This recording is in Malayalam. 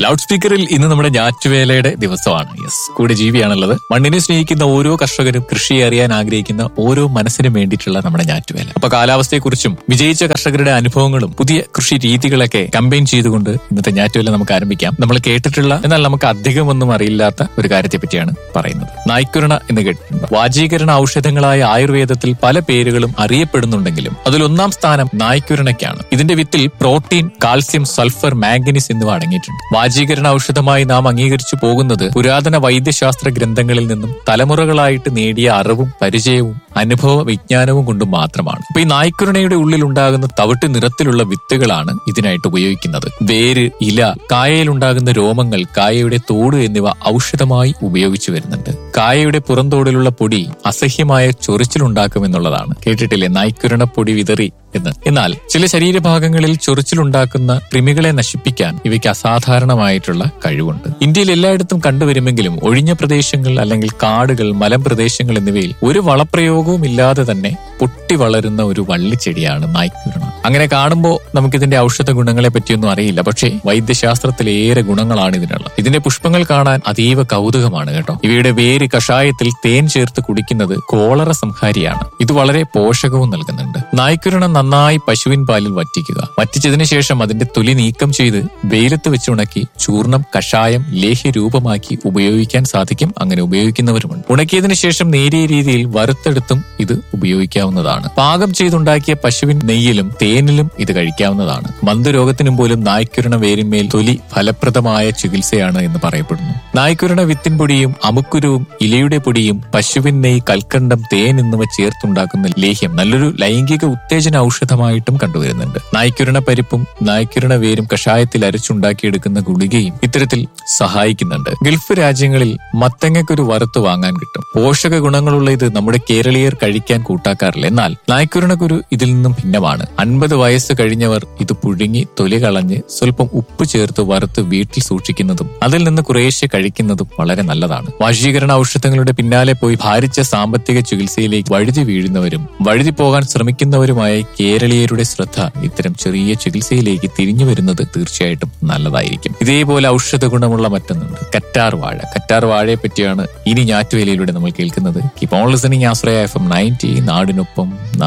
ലൗഡ് സ്പീക്കറിൽ ഇന്ന് നമ്മുടെ ഞാറ്റുവേലയുടെ ദിവസമാണ് യെസ് കൂടെ ജീവിയാണുള്ളത് മണ്ണിനെ സ്നേഹിക്കുന്ന ഓരോ കർഷകരും കൃഷിയെ അറിയാൻ ആഗ്രഹിക്കുന്ന ഓരോ മനസ്സിനും വേണ്ടിയിട്ടുള്ള നമ്മുടെ ഞാറ്റുവേല അപ്പൊ കാലാവസ്ഥയെക്കുറിച്ചും വിജയിച്ച കർഷകരുടെ അനുഭവങ്ങളും പുതിയ കൃഷി രീതികളൊക്കെ കമ്പയിൻ ചെയ്തുകൊണ്ട് ഇന്നത്തെ ഞാറ്റുവേല നമുക്ക് ആരംഭിക്കാം നമ്മൾ കേട്ടിട്ടുള്ള എന്നാൽ നമുക്ക് അധികമൊന്നും അറിയില്ലാത്ത ഒരു കാര്യത്തെ പറ്റിയാണ് പറയുന്നത് നായ്ക്കുരണ എന്ന് കേട്ടിട്ടുണ്ട് വാജീകരണ ഔഷധങ്ങളായ ആയുർവേദത്തിൽ പല പേരുകളും അറിയപ്പെടുന്നുണ്ടെങ്കിലും അതിൽ ഒന്നാം സ്ഥാനം നായ്ക്കുരണയ്ക്കാണ് ഇതിന്റെ വിത്തിൽ പ്രോട്ടീൻ കാൽസ്യം സൾഫർ മാംഗനീസ് എന്നിവ അടങ്ങിയിട്ടുണ്ട് വാജീകരണ ഔഷധമായി നാം അംഗീകരിച്ചു പോകുന്നത് പുരാതന വൈദ്യശാസ്ത്ര ഗ്രന്ഥങ്ങളിൽ നിന്നും തലമുറകളായിട്ട് നേടിയ അറിവും പരിചയവും അനുഭവ വിജ്ഞാനവും കൊണ്ട് മാത്രമാണ് ഇപ്പൊ ഈ നായ്ക്കുരണയുടെ ഉള്ളിൽ ഉണ്ടാകുന്ന തവിട്ട് നിറത്തിലുള്ള വിത്തുകളാണ് ഇതിനായിട്ട് ഉപയോഗിക്കുന്നത് വേര് ഇല കായയിലുണ്ടാകുന്ന രോമങ്ങൾ കായയുടെ തോട് എന്നിവ ഔഷധമായി ഉപയോഗിച്ചു വരുന്നുണ്ട് കായയുടെ പുറന്തോടിലുള്ള പൊടി അസഹ്യമായ ചൊറിച്ചിലുണ്ടാക്കുമെന്നുള്ളതാണ് കേട്ടിട്ടില്ലേ നായ്ക്കുരണ പൊടി വിതറി എന്ന് എന്നാൽ ചില ശരീരഭാഗങ്ങളിൽ ചൊറിച്ചിലുണ്ടാക്കുന്ന കൃമികളെ നശിപ്പിക്കാൻ ഇവയ്ക്ക് അസാധാരണമായിട്ടുള്ള കഴിവുണ്ട് ഇന്ത്യയിൽ എല്ലായിടത്തും കണ്ടുവരുമെങ്കിലും ഒഴിഞ്ഞ പ്രദേശങ്ങൾ അല്ലെങ്കിൽ കാടുകൾ മലമ്പ്രദേശങ്ങൾ എന്നിവയിൽ ഒരു വളപ്രയോഗവും ഇല്ലാതെ തന്നെ പൊട്ടി വളരുന്ന ഒരു വള്ളിച്ചെടിയാണ് നായ്ക്കുരണം അങ്ങനെ കാണുമ്പോൾ നമുക്കിതിന്റെ ഔഷധ ഗുണങ്ങളെ പറ്റിയൊന്നും അറിയില്ല പക്ഷേ വൈദ്യശാസ്ത്രത്തിലേറെ ഗുണങ്ങളാണ് ഇതിനുള്ളത് ഇതിന്റെ പുഷ്പങ്ങൾ കാണാൻ അതീവ കൗതുകമാണ് കേട്ടോ ഇവയുടെ വേര് കഷായത്തിൽ തേൻ ചേർത്ത് കുടിക്കുന്നത് കോളറ സംഹാരിയാണ് ഇത് വളരെ പോഷകവും നൽകുന്നുണ്ട് നായ്ക്കുരണം നന്നായി പശുവിൻ പാലിൽ വറ്റിക്കുക വറ്റിച്ചതിന് ശേഷം അതിന്റെ തൊലി നീക്കം ചെയ്ത് വെയിലത്ത് വെച്ച് ഉണക്കി ചൂർണം കഷായം ലേഹ്യ രൂപമാക്കി ഉപയോഗിക്കാൻ സാധിക്കും അങ്ങനെ ഉപയോഗിക്കുന്നവരുമുണ്ട് ഉണക്കിയതിനു ശേഷം നേരിയ രീതിയിൽ വറുത്തെടുത്തും ഇത് ഉപയോഗിക്കാവുന്നതാണ് പാകം ചെയ്തുണ്ടാക്കിയ പശുവിൻ നെയ്യിലും തേനിലും ഇത് കഴിക്കാവുന്നതാണ് മന്ദരോഗത്തിനും പോലും നായ്ക്കുരണ വേരിന്മേൽ തൊലി ഫലപ്രദമായ ചികിത്സയാണ് എന്ന് പറയപ്പെടുന്നു നായ്ക്കുരണ വിത്തിൻ പൊടിയും അമുക്കുരുവും ഇലയുടെ പൊടിയും പശുവിൻ നെയ് കൽക്കണ്ടം തേൻ എന്നിവ ചേർത്തുണ്ടാക്കുന്ന ലേഹ്യം നല്ലൊരു ലൈംഗിക ഉത്തേജന ഔഷധമായിട്ടും കണ്ടുവരുന്നുണ്ട് നായ്ക്കുരണ പരിപ്പും നായ്ക്കുരണ വേരും കഷായത്തിൽ അരച്ചുണ്ടാക്കിയെടുക്കുന്ന ഗുളികയും ഇത്തരത്തിൽ സഹായിക്കുന്നുണ്ട് ഗൾഫ് രാജ്യങ്ങളിൽ മത്തങ്ങയ്ക്കൊരു വറുത്ത് വാങ്ങാൻ കിട്ടും പോഷക ഗുണങ്ങളുള്ള ഇത് നമ്മുടെ കേരളീയർ കഴിക്കാൻ കൂട്ടാക്കാറില്ല എന്നാൽ നായ്ക്കുരണക്കുരു ഇതിൽ നിന്നും ഭിന്നമാണ് അൻപത് വയസ്സ് കഴിഞ്ഞവർ ഇത് പുഴുങ്ങി തൊലി കളഞ്ഞ് സ്വല്പം ഉപ്പ് ചേർത്ത് വറുത്ത് വീട്ടിൽ സൂക്ഷിക്കുന്നതും അതിൽ നിന്ന് കുറേശ്ശെ കഴിക്കുന്നതും വളരെ നല്ലതാണ് വശീകരണ ഔഷധങ്ങളുടെ പിന്നാലെ പോയി ഭാരിച്ച സാമ്പത്തിക ചികിത്സയിലേക്ക് വഴുതി വീഴുന്നവരും വഴുതി പോകാൻ ശ്രമിക്കുന്നവരുമായ കേരളീയരുടെ ശ്രദ്ധ ഇത്തരം ചെറിയ ചികിത്സയിലേക്ക് തിരിഞ്ഞു വരുന്നത് തീർച്ചയായിട്ടും നല്ലതായിരിക്കും ഇതേപോലെ ഔഷധ ഗുണമുള്ള മറ്റൊന്നുണ്ട് കറ്റാർ വാഴ കറ്റാർ വാഴയെ പറ്റിയാണ് ഇനി ഞാറ്റുവേലയിലൂടെ നമ്മൾ കേൾക്കുന്നത് keep on listening Ashraya F M ninety നാടിനൊപ്പം